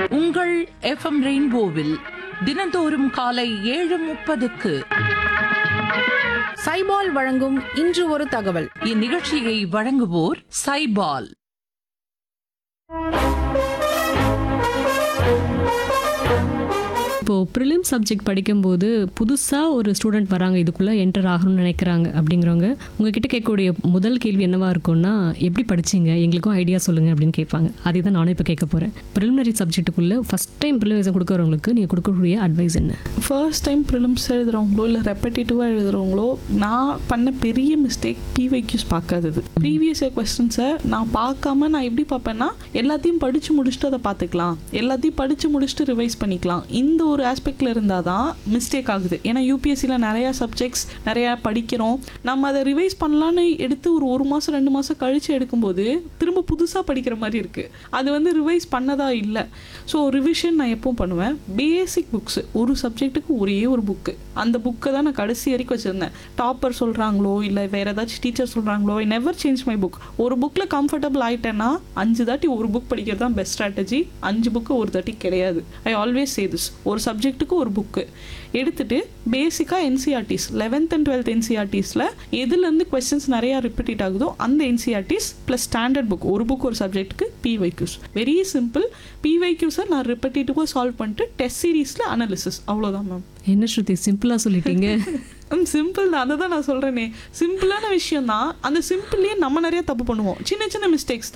உங்கள் எஃப்எம் ரெயின்போவில் தினந்தோறும் காலை ஏழு முப்பதுக்கு சைபால் வழங்கும் இன்று ஒரு தகவல் இந்நிகழ்ச்சியை வழங்குவோர் சைபால் இப்போது ப்ரிலிம் சப்ஜெக்ட் படிக்கும்போது புதுசாக ஒரு ஸ்டூடெண்ட் வராங்க இதுக்குள்ளே என்டர் ஆகணும்னு நினைக்கிறாங்க அப்படிங்கிறவங்க உங்ககிட்ட கேட்கக்கூடிய முதல் கேள்வி என்னவா இருக்கும்னா எப்படி படிச்சீங்க எங்களுக்கும் ஐடியா சொல்லுங்கள் அப்படின்னு கேட்பாங்க அதே தான் நானும் இப்போ கேட்க போகிறேன் ப்ரிலிமினரி சப்ஜெக்ட்டுக்குள்ளே ஃபஸ்ட் டைம் ப்ரிலிமினரி கொடுக்குறவங்களுக்கு நீங்கள் கொடுக்கக்கூடிய அட்வைஸ் என்ன ஃபர்ஸ்ட் டைம் ப்ரிலிம்ஸ் எழுதுறவங்களோ இல்லை ரெப்படேட்டிவாக எழுதுறவங்களோ நான் பண்ண பெரிய மிஸ்டேக் பிவைக்யூஸ் பார்க்காதது ப்ரீவியஸ் இயர் கொஸ்டின்ஸை நான் பார்க்காம நான் எப்படி பார்ப்பேன்னா எல்லாத்தையும் படித்து முடிச்சுட்டு அதை பார்த்துக்கலாம் எல்லாத்தையும் படித்து முடிச்சுட்டு ரிவைஸ் பண்ணிக்கலாம் இந்த ஒரு ஆஸ்பெக்டில் இருந்தால் தான் மிஸ்டேக் ஆகுது ஏன்னா யூபிஎஸ்சியில் நிறையா சப்ஜெக்ட்ஸ் நிறையா படிக்கிறோம் நம்ம அதை ரிவைஸ் பண்ணலான்னு எடுத்து ஒரு ஒரு மாதம் ரெண்டு மாதம் கழித்து எடுக்கும்போது திரும்ப புதுசாக படிக்கிற மாதிரி இருக்குது அது வந்து ரிவைஸ் பண்ணதா இல்லை ஸோ ரிவிஷன் நான் எப்பவும் பண்ணுவேன் பேசிக் புக்ஸ் ஒரு சப்ஜெக்ட்டுக்கு ஒரே ஒரு புக்கு அந்த புக்கை தான் நான் கடைசி வரைக்கும் வச்சுருந்தேன் டாப்பர் சொல்கிறாங்களோ இல்லை வேறு ஏதாச்சும் டீச்சர் சொல்கிறாங்களோ I never change my book ஒரு புக்கில் கம்ஃபர்டபுள் ஆயிட்டேன்னா அஞ்சு தாட்டி ஒரு புக் படிக்கிறது தான் பெஸ்ட் ஸ்ட்ராட்டஜி அஞ்சு புக்கு ஒரு தாட்டி கிடையாது ஐ ஆல்வேஸ் சே திஸ் ஒரு சப்ஜெக்ட்டுக்கு ஒரு புக்கு எடுத்துட்டு பேசிக்காக என்சிஆர்டிஸ் லெவன்த் அண்ட் டுவெல்த் என்சிஆர்டிஸில் எதுலேருந்து கொஸ்டின்ஸ் நிறையா ரிப்பீட் ஆகுதோ அந்த என்சிஆர்டிஸ் ப்ளஸ் ஸ்டாண்டர்ட் புக் ஒரு புக் ஒரு சப்ஜெக்ட்டுக்கு பிவைக்யூஸ் வெரி சிம்பிள் பிவைக்யூஸை நான் ரிப்பீட்டேட்டிவாக சால்வ் பண்ணிட்டு டெஸ்ட் சீரீஸில் அனாலிசிஸ் அவ்வளோதான் மேம் என்ன ஸ்ருதி சிம்பிளாக சொல்லிட்டீங்க சிம்பிள் தான் அதை தான் நான் சொல்கிறேனே சிம்பிளான விஷயம் தான் அந்த சிம்பிள்லேயே நம்ம நிறைய தப்பு பண்ணுவோம் சின்ன சின்ன மிஸ்டேக்ஸ்